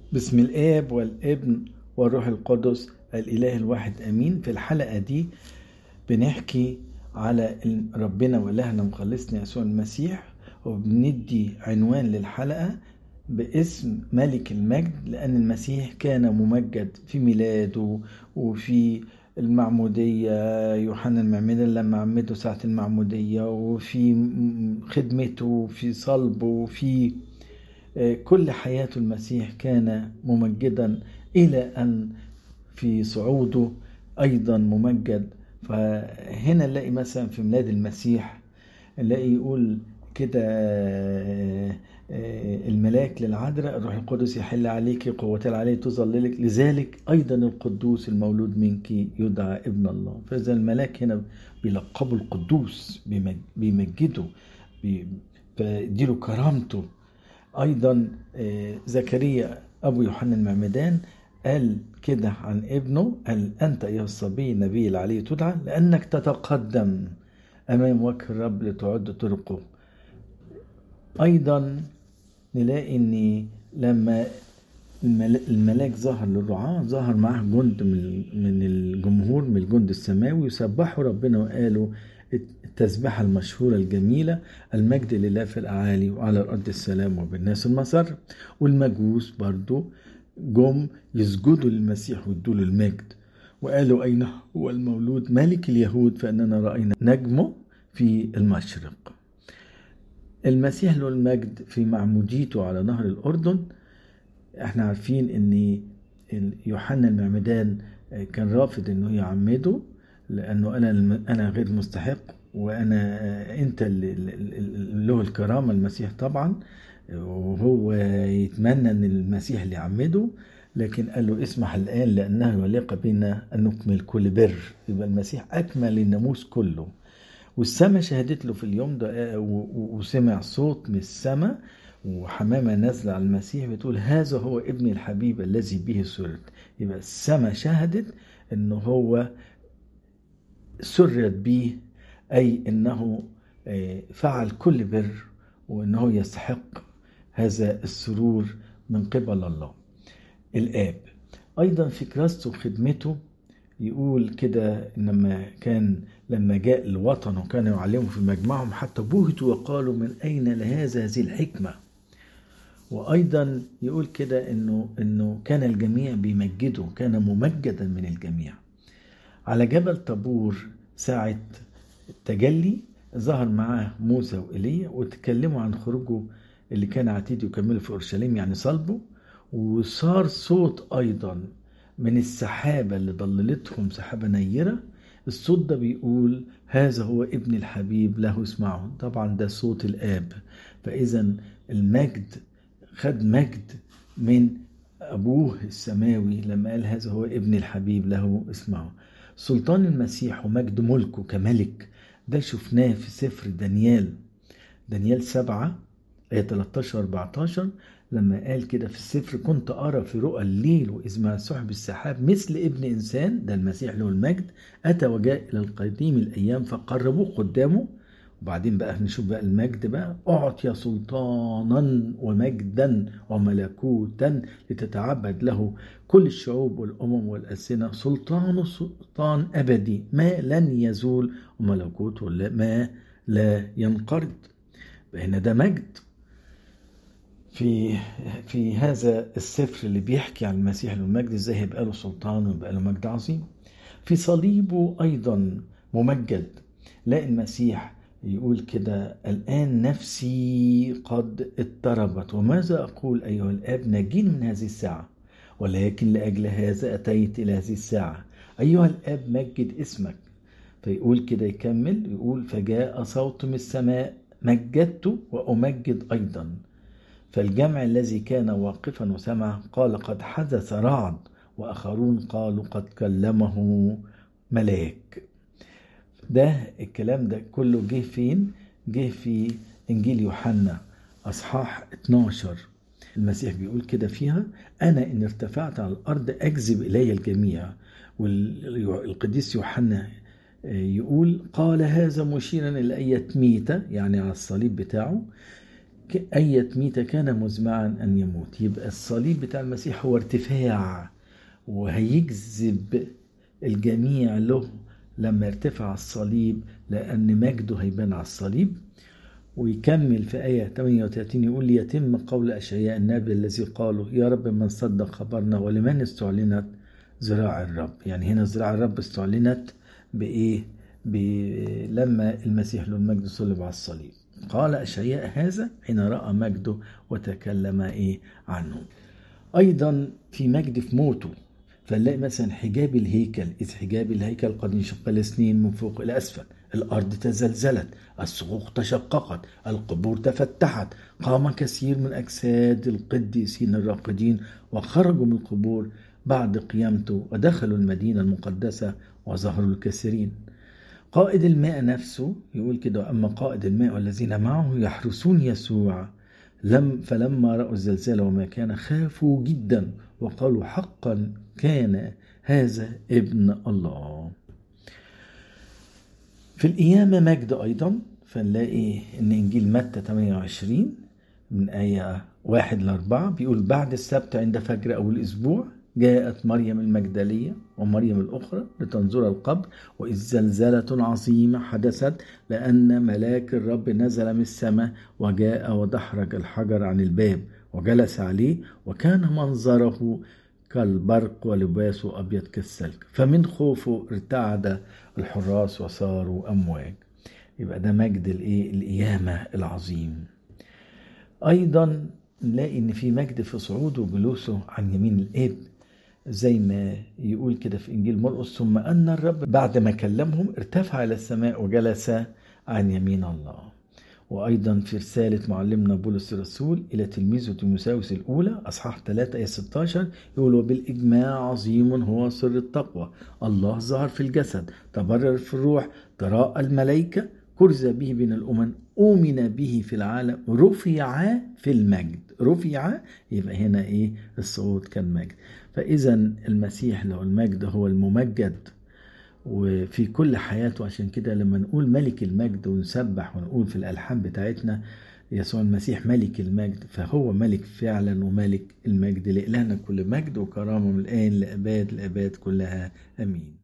بسم الآب والابن والروح القدس الإله الواحد أمين في الحلقة دي بنحكي على ربنا وإلهنا مخلصنا يسوع المسيح وبندي عنوان للحلقة باسم ملك المجد لأن المسيح كان ممجد في ميلاده وفي المعمودية يوحنا المعمدان لما عمده ساعة المعمودية وفي خدمته وفي صلبه وفي كل حياة المسيح كان ممجدا إلى أن في صعوده أيضا ممجد فهنا نلاقي مثلا في ميلاد المسيح نلاقي يقول كده الملاك للعذراء الروح القدس يحل عليك قوة العلي تظللك لذلك أيضا القدوس المولود منك يدعى ابن الله فإذا الملاك هنا بيلقبه القدوس بيمجده بيديله كرامته ايضا زكريا ابو يوحنا المعمدان قال كده عن ابنه قال انت ايها الصبي النبي العلي تدعى لانك تتقدم امام وجه الرب لتعد طرقه ايضا نلاقي ان لما الملاك ظهر للرعاة ظهر معاه جند من الجمهور من الجند السماوي يسبحوا ربنا وقالوا التسبيحة المشهورة الجميلة المجد لله في الأعالي وعلى الأرض السلام وبالناس المسر والمجوس برضو جم يسجدوا للمسيح ويدوا له المجد وقالوا أين هو المولود ملك اليهود فإننا رأينا نجمه في المشرق المسيح له المجد في معموديته على نهر الأردن احنا عارفين ان يوحنا المعمدان كان رافض انه يعمده لانه انا انا غير مستحق وانا انت اللي له الكرامه المسيح طبعا وهو يتمنى ان المسيح اللي يعمده لكن قال له اسمح الان لانه يليق بنا ان نكمل كل بر يبقى المسيح اكمل الناموس كله والسماء شهدت له في اليوم ده وسمع صوت من السماء وحمامة نازلة على المسيح بتقول هذا هو ابن الحبيب الذي به سرت يبقى السماء شهدت انه هو سرت به أي أنه فعل كل بر وأنه يستحق هذا السرور من قبل الله الآب أيضا في كراسته وخدمته يقول كده لما كان لما جاء الوطن وكان يعلموا في مجمعهم حتى بهتوا وقالوا من أين لهذا هذه الحكمة وأيضا يقول كده إنه إنه كان الجميع بيمجده كان ممجدا من الجميع على جبل طابور ساعة التجلي ظهر معاه موسى وإيليا وتكلموا عن خروجه اللي كان عتيد يكمله في أورشليم يعني صلبه وصار صوت أيضا من السحابة اللي ضللتهم سحابة نيرة الصوت ده بيقول هذا هو ابن الحبيب له اسمعه طبعا ده صوت الآب فإذا المجد خد مجد من أبوه السماوي لما قال هذا هو ابن الحبيب له اسمعه سلطان المسيح ومجد ملكه كملك ده شفناه في سفر دانيال دانيال سبعة آية 13 14 لما قال كده في السفر كنت أرى في رؤى الليل وإذ مع سحب السحاب مثل ابن إنسان ده المسيح له المجد أتى وجاء إلى القديم الأيام فقربوه قدامه وبعدين بقى نشوف بقى المجد بقى أعطي سلطانا ومجدا وملكوتا لتتعبد له كل الشعوب والأمم والألسنة سلطانه سلطان أبدي ما لن يزول وملكوته ما لا ينقرض هنا ده مجد في في هذا السفر اللي بيحكي عن المسيح المجد ازاي هيبقى له سلطان ويبقى له مجد عظيم في صليبه ايضا ممجد لا المسيح يقول كده الآن نفسي قد اضطربت وماذا أقول أيها الآب نجين من هذه الساعة ولكن لأجل هذا أتيت إلى هذه الساعة أيها الآب مجد اسمك فيقول كده يكمل يقول فجاء صوت من السماء مجدت وأمجد أيضا فالجمع الذي كان واقفا وسمع قال قد حدث رعد وآخرون قالوا قد كلمه ملاك ده الكلام ده كله جه فين جه في انجيل يوحنا اصحاح 12 المسيح بيقول كده فيها انا ان ارتفعت على الارض اجذب الي الجميع والقديس يوحنا يقول قال هذا مشيرا الى اية ميتة يعني على الصليب بتاعه أية ميتة كان مزمعا أن يموت يبقى الصليب بتاع المسيح هو ارتفاع وهيجذب الجميع له لما يرتفع الصليب لأن مجده هيبان على الصليب ويكمل في آية 38 يقول ليتم قول أشعياء النبي الذي قالوا يا رب من صدق خبرنا ولمن استعلنت ذراع الرب يعني هنا ذراع الرب استعلنت بإيه لما المسيح له المجد صلب على الصليب قال أشعياء هذا حين رأى مجده وتكلم إيه عنه أيضا في مجد في موته فنلاقي مثلا حجاب الهيكل إذ حجاب الهيكل قد انشق الاثنين من فوق إلى أسفل الأرض تزلزلت الصخوخ تشققت القبور تفتحت قام كثير من أجساد القديسين الراقدين وخرجوا من القبور بعد قيامته ودخلوا المدينة المقدسة وظهروا الكثيرين قائد الماء نفسه يقول كده أما قائد الماء والذين معه يحرسون يسوع لم فلما رأوا الزلزال وما كان خافوا جدا وقالوا حقا كان هذا ابن الله في القيامة مجد أيضا فنلاقي إن إنجيل متى 28 من آية واحد لأربعة بيقول بعد السبت عند فجر أول أسبوع جاءت مريم المجدلية ومريم الأخرى لتنظر القبر وإذ زلزلة عظيمة حدثت لأن ملاك الرب نزل من السماء وجاء ودحرج الحجر عن الباب وجلس عليه وكان منظره كالبرق ولباسه أبيض كالسلك فمن خوفه ارتعد الحراس وصاروا أمواج يبقى ده مجد الإيه القيامة العظيم أيضا نلاقي إن في مجد في صعوده وجلوسه عن يمين الآب زي ما يقول كده في إنجيل مرقس ثم أن الرب بعد ما كلمهم ارتفع إلى السماء وجلس عن يمين الله وأيضا في رسالة معلمنا بولس الرسول إلى تلميذه تيموساوس الأولى أصحاح 3 آية 16 يقول وبالإجماع عظيم هو سر التقوى الله ظهر في الجسد تبرر في الروح تراءى الملائكة كرز به بين الأمم أؤمن به في العالم رفع في المجد رفع يبقى هنا إيه الصوت كان مجد فإذا المسيح له المجد هو الممجد وفي كل حياته عشان كده لما نقول ملك المجد ونسبح ونقول في الألحان بتاعتنا يسوع المسيح ملك المجد فهو ملك فعلا وملك المجد لإلهنا كل مجد وكرامة من الآن لأباد الأباد كلها أمين